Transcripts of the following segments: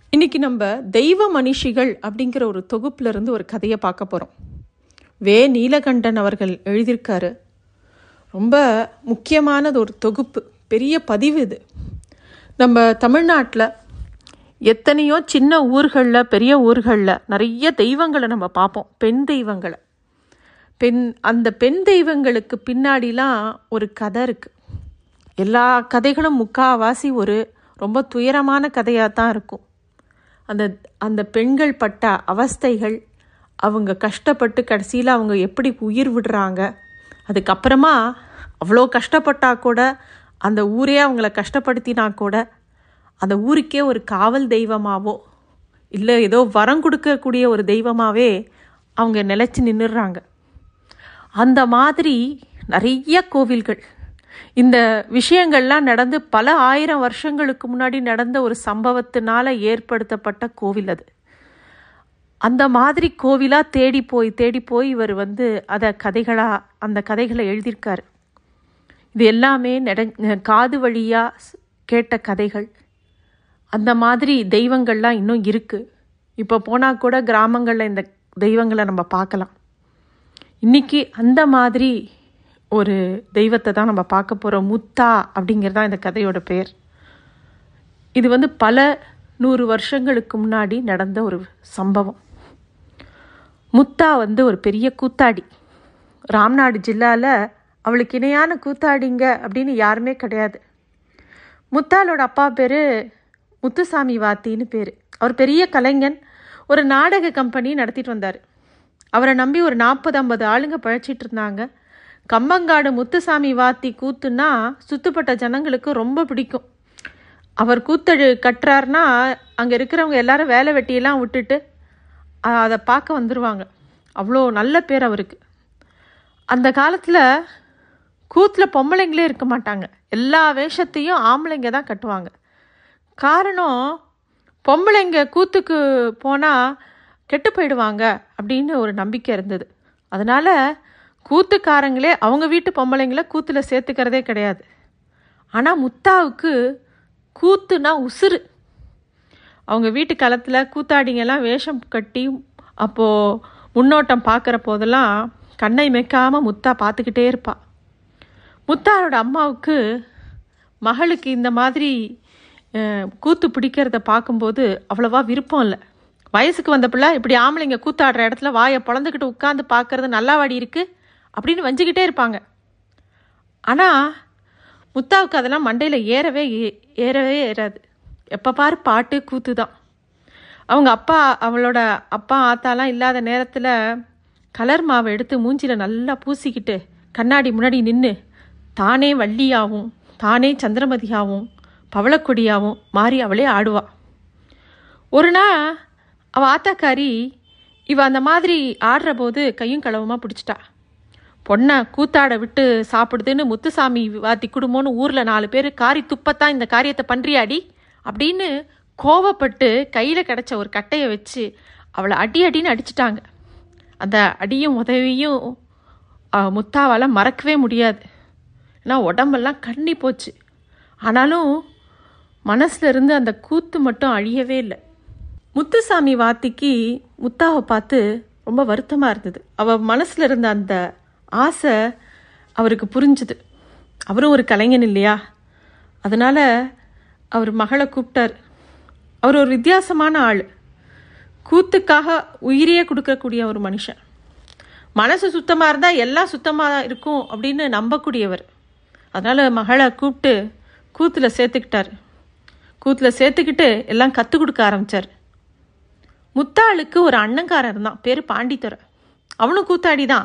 இன்னைக்கு நம்ம தெய்வ மனுஷிகள் அப்படிங்கிற ஒரு தொகுப்புல இருந்து ஒரு கதையை பார்க்க போகிறோம் வே நீலகண்டன் அவர்கள் எழுதியிருக்காரு ரொம்ப முக்கியமானது ஒரு தொகுப்பு பெரிய பதிவு இது நம்ம தமிழ்நாட்டில் எத்தனையோ சின்ன ஊர்களில் பெரிய ஊர்களில் நிறைய தெய்வங்களை நம்ம பார்ப்போம் பெண் தெய்வங்களை பெண் அந்த பெண் தெய்வங்களுக்கு பின்னாடிலாம் ஒரு கதை இருக்குது எல்லா கதைகளும் முக்காவாசி ஒரு ரொம்ப துயரமான கதையாக தான் இருக்கும் அந்த அந்த பெண்கள் பட்ட அவஸ்தைகள் அவங்க கஷ்டப்பட்டு கடைசியில் அவங்க எப்படி உயிர் விடுறாங்க அதுக்கப்புறமா அவ்வளோ கஷ்டப்பட்டா கூட அந்த ஊரே அவங்கள கஷ்டப்படுத்தினா கூட அந்த ஊருக்கே ஒரு காவல் தெய்வமாவோ இல்லை ஏதோ வரம் கொடுக்கக்கூடிய ஒரு தெய்வமாகவே அவங்க நிலச்சி நின்றுடுறாங்க அந்த மாதிரி நிறைய கோவில்கள் இந்த விஷயங்கள்லாம் நடந்து பல ஆயிரம் வருஷங்களுக்கு முன்னாடி நடந்த ஒரு சம்பவத்தினால ஏற்படுத்தப்பட்ட கோவில் அது அந்த மாதிரி கோவிலாக தேடி போய் தேடி போய் இவர் வந்து அதை கதைகளாக அந்த கதைகளை எழுதியிருக்காரு இது எல்லாமே நட காது வழியாக கேட்ட கதைகள் அந்த மாதிரி தெய்வங்கள்லாம் இன்னும் இருக்குது இப்போ போனால் கூட கிராமங்களில் இந்த தெய்வங்களை நம்ம பார்க்கலாம் இன்னைக்கு அந்த மாதிரி ஒரு தெய்வத்தை தான் நம்ம பார்க்க போகிறோம் முத்தா அப்படிங்கிறது தான் இந்த கதையோட பேர் இது வந்து பல நூறு வருஷங்களுக்கு முன்னாடி நடந்த ஒரு சம்பவம் முத்தா வந்து ஒரு பெரிய கூத்தாடி ராம்நாடு ஜில்லாவில் அவளுக்கு இணையான கூத்தாடிங்க அப்படின்னு யாருமே கிடையாது முத்தாளோட அப்பா பேர் முத்துசாமி வாத்தின்னு பேர் அவர் பெரிய கலைஞன் ஒரு நாடக கம்பெனி நடத்திட்டு வந்தார் அவரை நம்பி ஒரு நாற்பது ஐம்பது ஆளுங்க பழச்சிட்டு இருந்தாங்க கம்பங்காடு முத்துசாமி வாத்தி கூத்துன்னா சுத்துப்பட்ட ஜனங்களுக்கு ரொம்ப பிடிக்கும் அவர் கூத்தழு கட்டுறாருனா அங்கே இருக்கிறவங்க எல்லாரும் வேலை வெட்டியெல்லாம் விட்டுட்டு அ- அதை பார்க்க வந்துடுவாங்க அவ்வளோ நல்ல பேர் அவருக்கு அந்த காலத்தில் கூத்தில் பொம்பளைங்களே இருக்க மாட்டாங்க எல்லா வேஷத்தையும் ஆம்பளைங்க தான் கட்டுவாங்க காரணம் பொம்பளைங்க கூத்துக்கு போனால் கெட்டு போயிடுவாங்க அப்படின்னு ஒரு நம்பிக்கை இருந்தது அதனால் கூத்துக்காரங்களே அவங்க வீட்டு பொம்பளைங்கள கூத்தில் சேர்த்துக்கிறதே கிடையாது ஆனால் முத்தாவுக்கு கூத்துனா உசுறு அவங்க வீட்டு களத்தில் கூத்தாடிங்கெல்லாம் வேஷம் கட்டி அப்போது முன்னோட்டம் பார்க்குற போதெல்லாம் கண்ணை மெக்காமல் முத்தா பார்த்துக்கிட்டே இருப்பா முத்தாரோட அம்மாவுக்கு மகளுக்கு இந்த மாதிரி அஹ், கூத்து பிடிக்கிறத பார்க்கும்போது அவ்வளவா விருப்பம் இல்லை வயசுக்கு வந்த பிள்ளை இப்படி ஆம்பளைங்க கூத்தாடுற இடத்துல வாயை பொழந்துக்கிட்டு உட்காந்து பார்க்கறது நல்லாவாடி இருக்கு அப்படின்னு வஞ்சிக்கிட்டே இருப்பாங்க ஆனால் முத்தாவுக்கு அதெல்லாம் மண்டையில் ஏறவே ஏ- ஏறவே ஏறாது எப்போ பாரு பாட்டு கூத்து தான் அவங்க அப்பா அவளோட அப்பா ஆத்தாலாம் இல்லாத நேரத்தில் கலர் மாவை எடுத்து மூஞ்சியில் நல்லா பூசிக்கிட்டு கண்ணாடி முன்னாடி நின்று தானே வள்ளியாகவும் தானே சந்திரமதியாகவும் பவளக்கொடியாகவும் மாறி அவளே ஆடுவா ஒரு நாள் அவள் ஆத்தாக்காரி இவ அந்த மாதிரி ஆடுற போது கையும் களவுமா பிடிச்சிட்டா பொண்ணை கூத்தாட விட்டு சாப்பிடுதுன்னு முத்துசாமி வாத்தி குடும்பம்னு ஊரில் நாலு பேர் காரி துப்பத்தான் இந்த காரியத்தை பண்றியாடி அப்படின்னு கோவப்பட்டு கையில் கிடச்ச ஒரு கட்டையை வச்சு அவளை அடி அடின்னு அடிச்சிட்டாங்க அந்த அடியும் உதவியும் அஹ், முத்தாவால் மறக்கவே முடியாது ஏன்னா உடம்பெல்லாம் கண்ணி போச்சு ஆனாலும் மனசுல இருந்து அந்த கூத்து மட்டும் அழியவே இல்லை முத்துசாமி வாத்திக்கு முத்தாவை பார்த்து ரொம்ப வருத்தமாக இருந்தது அவள் மனசில் இருந்த அந்த ஆசை அவருக்கு புரிஞ்சுது அவரும் ஒரு கலைஞன் இல்லையா அதனால் அவர் மகளை கூப்பிட்டார் அவர் ஒரு வித்தியாசமான ஆள் கூத்துக்காக உயிரையே கொடுக்கக்கூடிய ஒரு மனுஷன் மனசு சுத்தமாக இருந்தால் எல்லாம் சுத்தமாக இருக்கும் அப்படின்னு நம்பக்கூடியவர் அதனால் மகளை கூப்பிட்டு கூத்தில் சேர்த்துக்கிட்டார் கூத்தில் சேர்த்துக்கிட்டு எல்லாம் கற்றுக் கொடுக்க ஆரம்பித்தார் முத்தாளுக்கு ஒரு அண்ணங்காரன் இருந்தான் பேர் பாண்டித்துறை அவனும் கூத்தாடி தான்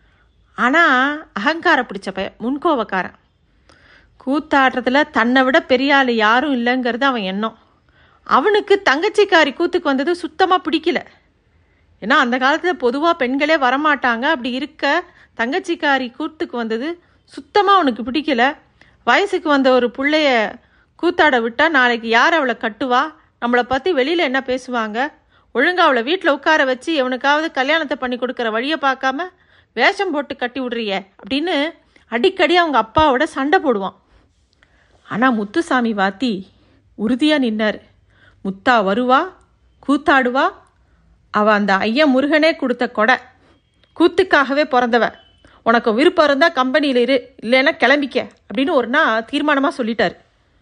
ஆனால் அகங்கார பிடிச்ச பையன் முன்கோவக்காரன் கூத்தாடுறதுல தன்னை விட பெரிய ஆள் யாரும் இல்லைங்கிறது அவன் எண்ணம் அவனுக்கு தங்கச்சிக்காரி கூத்துக்கு வந்தது சுத்தமாக பிடிக்கல ஏன்னா அந்த காலத்தில் பொதுவாக பெண்களே வரமாட்டாங்க அப்படி இருக்க தங்கச்சிக்காரி கூத்துக்கு வந்தது சுத்தமாக அவனுக்கு பிடிக்கல வயசுக்கு வந்த ஒரு புள்ளைய கூத்தாட விட்டா நாளைக்கு யார் அவளை கட்டுவா நம்மளை பற்றி வெளியில் என்ன பேசுவாங்க ஒழுங்கா அவளை வீட்டில் உட்கார வச்சு எவனுக்காவது கல்யாணத்தை பண்ணி கொடுக்குற வழியை பார்க்காம வேஷம் போட்டு கட்டி விடுறிய அப்படின்னு அடிக்கடி அவங்க அப்பாவோட சண்டை போடுவான் ஆனால் முத்துசாமி வாத்தி உறுதியாக நின்னார் முத்தா வருவா கூத்தாடுவா அவ அந்த ஐயன் முருகனே கொடுத்த கொடை கூத்துக்காகவே பிறந்தவ உனக்கு விருப்பம் இருந்தால் கம்பெனியில் இரு இல்லைன்னா கிளம்பிக்க அப்படின்னு ஒரு நாள் தீர்மானமாக சொல்லிட்டாரு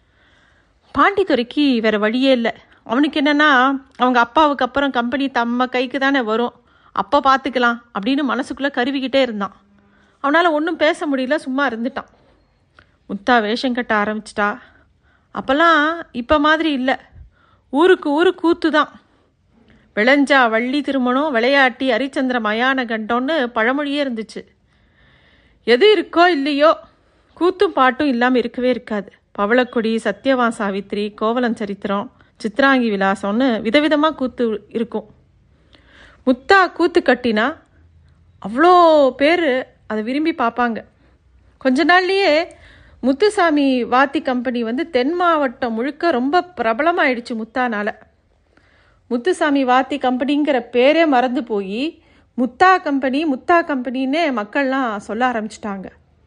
பாண்டித்துறைக்கு வேற வழியே இல்லை அவனுக்கு என்னன்னா அவங்க அப்பாவுக்கு அப்புறம் கம்பெனி தம்ம கைக்கு தானே வரும் அப்போ பார்த்துக்கலாம் அப்படின்னு மனசுக்குள்ளே கருவிக்கிட்டே இருந்தான் அவனால் ஒன்றும் பேச முடியல சும்மா இருந்துட்டான் முத்தா வேஷம் கட்ட ஆரம்பிச்சிட்டா அப்போல்லாம் இப்போ மாதிரி இல்லை ஊருக்கு ஊரு கூத்து தான் விளைஞ்சா வள்ளி திருமணம் விளையாட்டி ஹரிச்சந்திர மயான கண்டோன்னு பழமொழியே இருந்துச்சு எது இருக்கோ இல்லையோ கூத்தும் பாட்டும் இல்லாமல் இருக்கவே இருக்காது பவளக்கொடி சத்யவான் சாவித்ரி கோவலன் சரித்திரம் சித்ராங்கி விலாசம்னு விதவிதமாக கூத்து இருக்கும் முத்தா கூத்து கட்டினா அவ்வளோ பேர் அதை விரும்பி பார்ப்பாங்க கொஞ்ச நாள்லயே முத்துசாமி வாத்தி கம்பெனி வந்து தென் மாவட்டம் முழுக்க ரொம்ப பிரபலமாயிடுச்சு முத்தானால முத்துசாமி வாத்தி கம்பெனிங்கிற பேரே மறந்து போய் முத்தா கம்பெனி முத்தா கம்பெனின்னே மக்கள்லாம் சொல்ல ஆரம்பிச்சிட்டாங்க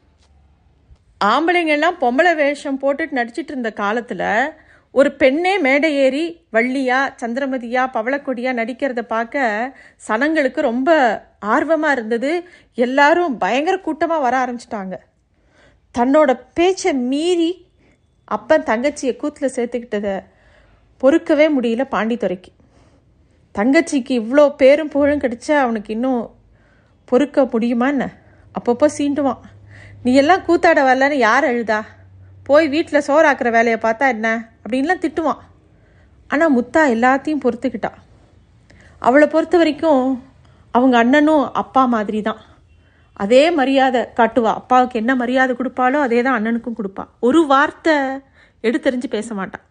ஆம்பளைங்கெல்லாம் பொம்பளை வேஷம் போட்டுட்டு நடிச்சிட்டு இருந்த காலத்தில் ஒரு பெண்ணே மேடை ஏறி வள்ளியா சந்திரமதியா பவளக்கொடியா நடிக்கிறத பார்க்க சனங்களுக்கு ரொம்ப ஆர்வமாக இருந்தது எல்லாரும் பயங்கர கூட்டமாக வர ஆரம்பிச்சிட்டாங்க தன்னோட பேச்சை மீறி அப்பன் தங்கச்சியை கூத்தில் சேர்த்துக்கிட்டதை பொறுக்கவே முடியல பாண்டித்துறைக்கு தங்கச்சிக்கு இவ்வளோ பேரும் புகழும் கிடைச்சா அவனுக்கு இன்னும் பொறுக்க முடியுமா என்ன அப்பப்போ சீண்டுவான் நீ எல்லாம் கூத்தாட வரலன்னு யார் அழுதா போய் வீட்டில் சோறாக்குற வேலையை பார்த்தா என்ன அப்படின்லாம் திட்டுவான் ஆனால் முத்தா எல்லாத்தையும் பொறுத்துக்கிட்டா அவளை பொறுத்த வரைக்கும் அவங்க அண்ணனும் அப்பா மாதிரி தான் அதே மரியாதை காட்டுவா அப்பாவுக்கு என்ன மரியாதை கொடுப்பாளோ அதே தான் அண்ணனுக்கும் கொடுப்பா ஒரு வார்த்தை எடுத்தெறிஞ்சு பேச மாட்டான்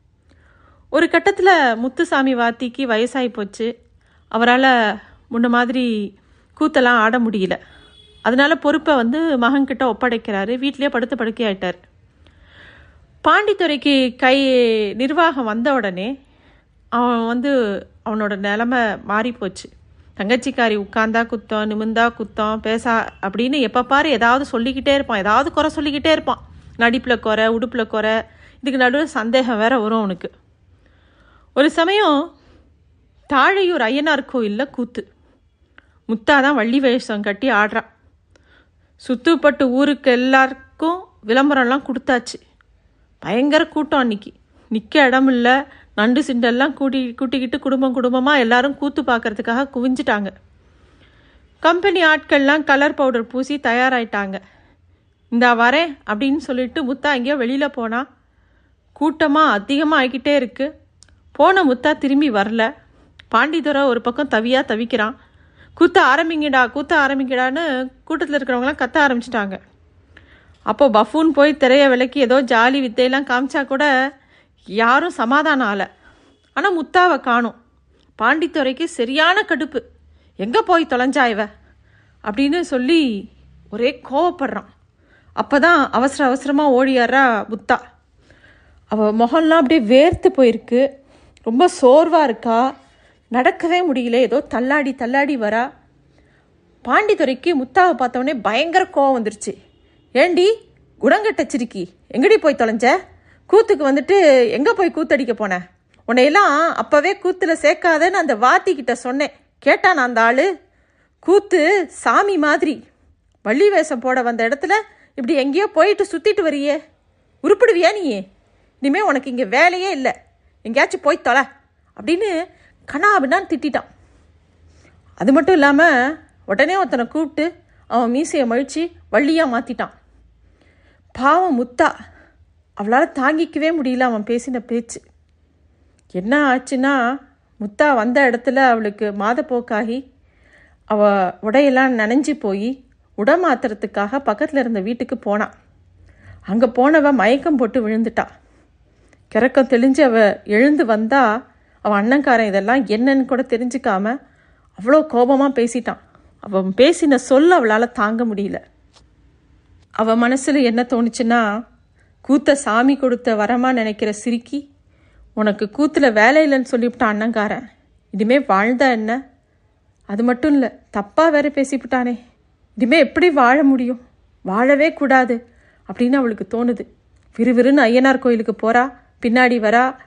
ஒரு கட்டத்தில் முத்துசாமி வாத்திக்கு வயசாகி போச்சு அவரால் முன்ன மாதிரி கூத்தெல்லாம் ஆட முடியல அதனால பொறுப்பை வந்து மகன்கிட்ட ஒப்படைக்கிறாரு வீட்டிலேயே படுத்து படுக்கை ஆயிட்டார் பாண்டித்துறைக்கு கை நிர்வாகம் வந்த உடனே அவன் வந்து அவனோட நிலமை மாறி போச்சு தங்கச்சிக்காரி உட்காந்தா குத்தம் நிமிந்தா குத்தம் பேசா அப்படின்னு எப்போ பாரு ஏதாவது சொல்லிக்கிட்டே இருப்பான் ஏதாவது குறை சொல்லிக்கிட்டே இருப்பான் நடிப்பில் குறை உடுப்பில் குறை இதுக்கு நடுவில் சந்தேகம் வேற வரும் அவனுக்கு ஒரு சமயம் தாழையூர் ஐயனார் கோயிலில் கூத்து முத்தா தான் வள்ளி வேஷம் கட்டி ஆடுறான் சுத்துப்பட்டு ஊருக்கு எல்லாருக்கும் விளம்பரம்லாம் கொடுத்தாச்சு பயங்கர கூட்டம் அன்னைக்கு நிற்க இடம் இல்லை நண்டு சிண்டெல்லாம் கூட்டி கூட்டிக்கிட்டு குடும்பம் குடும்பமாக எல்லாரும் கூத்து பார்க்கறதுக்காக குவிஞ்சிட்டாங்க கம்பெனி ஆட்கள்லாம் கலர் பவுடர் பூசி தயாராயிட்டாங்க இந்தா வரேன் அப்படின்னு சொல்லிட்டு முத்தா எங்கேயோ வெளியில் போனா கூட்டமாக அதிகமாக ஆகிக்கிட்டே இருக்கு போன முத்தா திரும்பி வரல பாண்டித்துறை ஒரு பக்கம் தவியாக தவிக்கிறான் கூத்த ஆரம்பிங்கடா கூத்த ஆரம்பிங்கடான்னு கூட்டத்தில் இருக்கிறவங்களாம் கத்த ஆரம்பிச்சிட்டாங்க அப்போ பஃபூன் போய் திரைய விலக்கி ஏதோ ஜாலி வித்தையெல்லாம் காமிச்சா கூட யாரும் சமாதானம் ஆலை ஆனால் முத்தாவை காணும் பாண்டித்துறைக்கு சரியான கடுப்பு எங்கே போய் தொலைஞ்சா இவ அப்படின்னு சொல்லி ஒரே கோவப்படுறான் அப்போ தான் அவசர அவசரமாக ஓடியாரா முத்தா அவள் முகம்லாம் அப்படியே வேர்த்து போயிருக்கு ரொம்ப சோர்வாக இருக்கா நடக்கவே முடியல ஏதோ தள்ளாடி தள்ளாடி வரா பாண்டித்துறைக்கு முத்தாவை பார்த்தவொடனே பயங்கர கோவம் வந்துருச்சு ஏண்டி குடங்கட்ட சிரிக்கி எங்கடி போய் தொலைஞ்ச கூத்துக்கு வந்துட்டு எங்கே போய் கூத்தடிக்க போன உன்னையெல்லாம் அப்போவே கூத்தில் சேர்க்காதேன்னு அந்த வாத்திக்கிட்ட சொன்னேன் கேட்டான் அந்த ஆள் கூத்து சாமி மாதிரி வள்ளி வேஷம் போட வந்த இடத்துல இப்படி எங்கேயோ போயிட்டு சுற்றிட்டு வரியே உருப்பிடுவியா நீ இனிமே உனக்கு இங்கே வேலையே இல்லை எங்கேயாச்சும் போய் தொலை அப்படின்னு கனாபின்னான்னு திட்டிட்டான் அது மட்டும் இல்லாமல் உடனே ஒருத்தனை கூப்பிட்டு அவன் மீசையை மழித்து வள்ளியாக மாற்றிட்டான் பாவம் முத்தா அவளால் தாங்கிக்கவே முடியல அவன் பேசின பேச்சு என்ன ஆச்சுன்னா முத்தா வந்த இடத்துல அவளுக்கு மாதப்போக்காகி அவ உடையெல்லாம் நனைஞ்சு போய் உடை மாத்துறதுக்காக பக்கத்தில் இருந்த வீட்டுக்கு போனான் அங்கே போனவ மயக்கம் போட்டு விழுந்துட்டா கிறக்கம் தெளிஞ்சு அவ எழுந்து வந்தா அவன் அண்ணன்காரன் இதெல்லாம் என்னன்னு கூட தெரிஞ்சுக்காம அவ்வளோ கோபமாக பேசிட்டான் அவன் பேசின சொல்ல அவளால் தாங்க முடியல அவ மனசில் என்ன தோணுச்சுன்னா கூத்த சாமி கொடுத்த வரமா நினைக்கிற சிரிக்கி உனக்கு கூத்தில் வேலை இல்லைன்னு சொல்லிவிட்டான் அண்ணங்காரன் இனிமே வாழ்ந்தா என்ன அது மட்டும் இல்லை தப்பாக வேற பேசிவிட்டானே இனிமே எப்படி வாழ முடியும் வாழவே கூடாது அப்படின்னு அவளுக்கு தோணுது விறுவிறுன்னு ஐயனார் கோயிலுக்கு போறா பின்னாடி வரா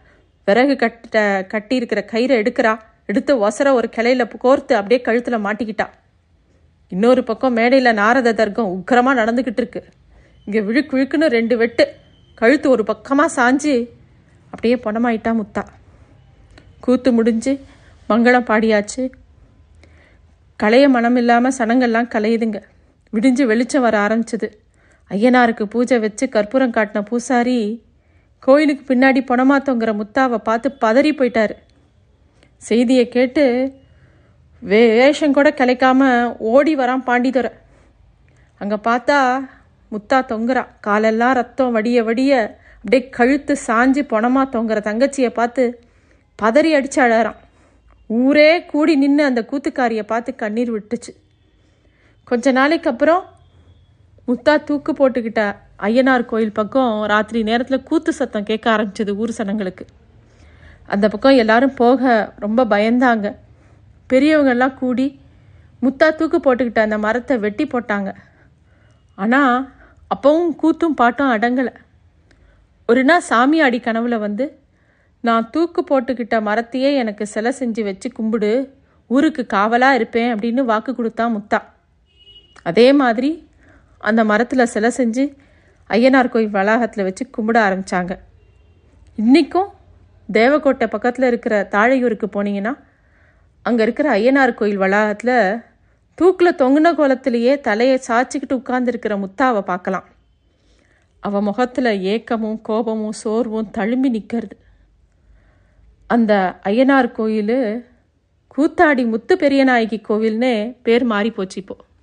விறகு கட்ட கட்டி இருக்கிற கயிறை எடுக்கிறா எடுத்து ஒசர ஒரு கிளையில கோர்த்து அப்படியே கழுத்தில் மாட்டிக்கிட்டா இன்னொரு பக்கம் மேடையில் நாரத தர்க்கம் உக்கிரமாக நடந்துக்கிட்டு இருக்கு இங்கே விழுக்கு விழுக்குன்னு ரெண்டு வெட்டு கழுத்து ஒரு பக்கமாக சாஞ்சு அப்படியே பணமாயிட்டா முத்தா கூத்து முடிஞ்சு மங்களம் பாடியாச்சு கலைய மனம் இல்லாமல் சனங்கள்லாம் கலையுதுங்க விடிஞ்சு வெளிச்சம் வர ஆரம்பிச்சது ஐயனாருக்கு பூஜை வச்சு கற்பூரம் காட்டின பூசாரி கோயிலுக்கு பின்னாடி பணமா தொங்குற முத்தாவை பார்த்து பதறி போயிட்டாரு செய்தியை கேட்டு வே வேஷம் கூட கிளைக்காம ஓடி வரான் பாண்டிதுரை அங்கே பார்த்தா முத்தா தொங்குறா காலெல்லாம் ரத்தம் வடிய வடிய அப்படியே கழுத்து சாஞ்சு பொணமா தொங்குற தங்கச்சியை பார்த்து பதறி அடிச்சு அழறான் ஊரே கூடி நின்று அந்த கூத்துக்காரியை பார்த்து கண்ணீர் விட்டுச்சு கொஞ்ச நாளைக்கு அப்புறம் முத்தா தூக்கு போட்டுக்கிட்ட ஐயனார் கோயில் பக்கம் ராத்திரி நேரத்தில் கூத்து சத்தம் கேட்க ஆரம்பிச்சது ஊர் சனங்களுக்கு அந்த பக்கம் எல்லாரும் போக ரொம்ப பயந்தாங்க பெரியவங்கெல்லாம் கூடி முத்தா தூக்கு போட்டுக்கிட்ட அந்த மரத்தை வெட்டி போட்டாங்க ஆனால் அப்பவும் கூத்தும் பாட்டும் அடங்கலை ஒரு நாள் சாமியாடி கனவுல வந்து நான் தூக்கு போட்டுக்கிட்ட மரத்தையே எனக்கு சிலை செஞ்சு வச்சு கும்பிடு ஊருக்கு காவலாக இருப்பேன் அப்படின்னு வாக்கு கொடுத்தா முத்தா அதே மாதிரி அந்த மரத்தில் சிலை செஞ்சு ஐயனார் கோயில் வளாகத்தில் வச்சு கும்பிட ஆரம்பித்தாங்க இன்றைக்கும் தேவக்கோட்டை பக்கத்தில் இருக்கிற தாழையூருக்கு போனீங்கன்னா அங்கே இருக்கிற ஐயனார் கோயில் வளாகத்தில் தூக்கில் தொங்குன கோலத்திலேயே தலையை சாய்ச்சிக்கிட்டு உட்கார்ந்துருக்கிற முத்தாவை பார்க்கலாம் அவள் முகத்தில் ஏக்கமும் கோபமும் சோர்வும் தழும்பி நிற்கிறது அந்த ஐயனார் கோயில் கூத்தாடி முத்து பெரியநாயகி கோவில்னே பேர் மாறி போச்சு இப்போ